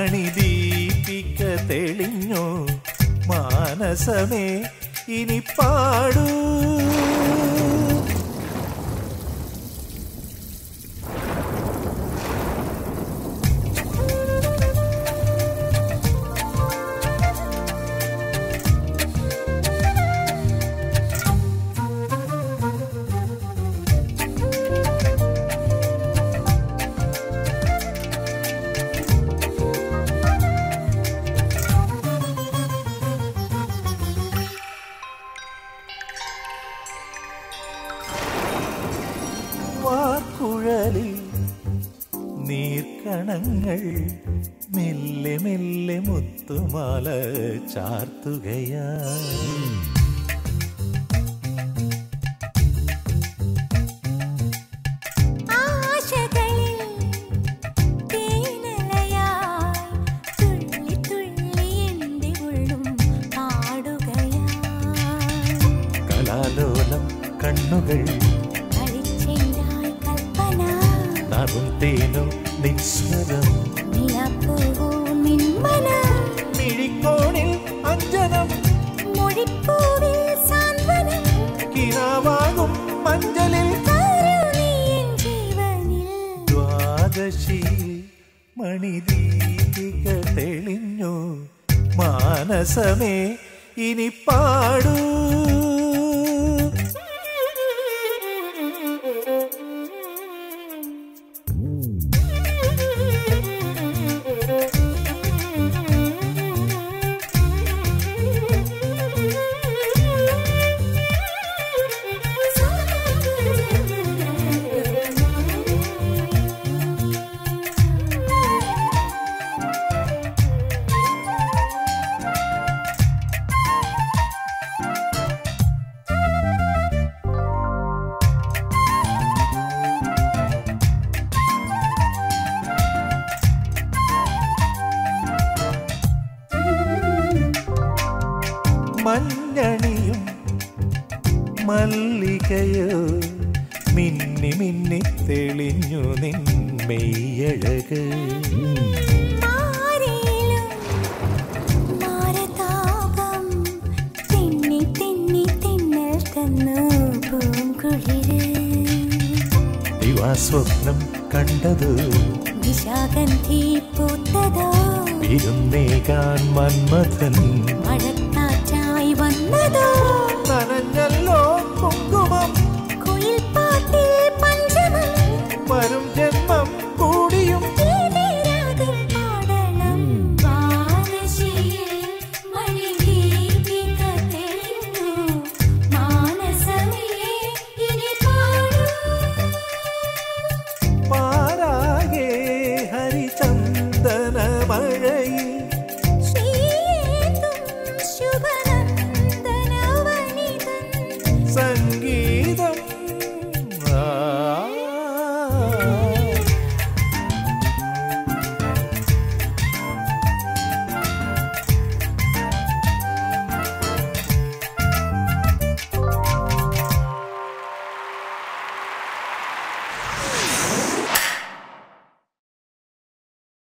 മണിദീപിക തെളിഞ്ഞു മാനസമേ ഇനി പാടൂ വാക്കുഴലിൽ നീർക്കണങ്ങൾ മെല്ലെ മെല്ലെ മുത്തുമാല ചാർത്തുകയാ ആശകളിൽ തേനലയായി തുള്ളി തുള്ളി എൻ്റെ ഉള്ളും പാടുകയായി കലാലോലം കണ്ണുകൾ കളിച്ചെന്തായി കൽപ്പന നറും തേനും നിസ്വരം നിലപ്പൂവോ നിന്മന മിഴിക്കോണിൽ അഞ്ജനം മൊഴിപ്പൂവിൽ സാന്ത്വനം കിനാവാകും മഞ്ചലിൽ കരുണീ എൻ ജീവനിൽ ദ്വാദശി മണിദീപിക തെളിഞ്ഞു മാനസമേ ഇനി പാടൂ മഞ്ഞണിയും മല്ലികയോ മിന്നി മിന്നി തെളിഞ്ഞു നിൻ മെയ്യഴക് മാറിയിലും മാരതാപം തെന്നി തെന്നി തെന്നൽ തന്നു പൂങ്കുളിര് ദിവാസ്വപ്നം കണ്ടത് നിശാഗന്ധി പൂത്തതോ ഇരുന്നേകാൻ മന്മഥൻ മഴക്കാറ്റായി വന്നതോ നനഞ്ഞല്ലോ കുങ്കുമം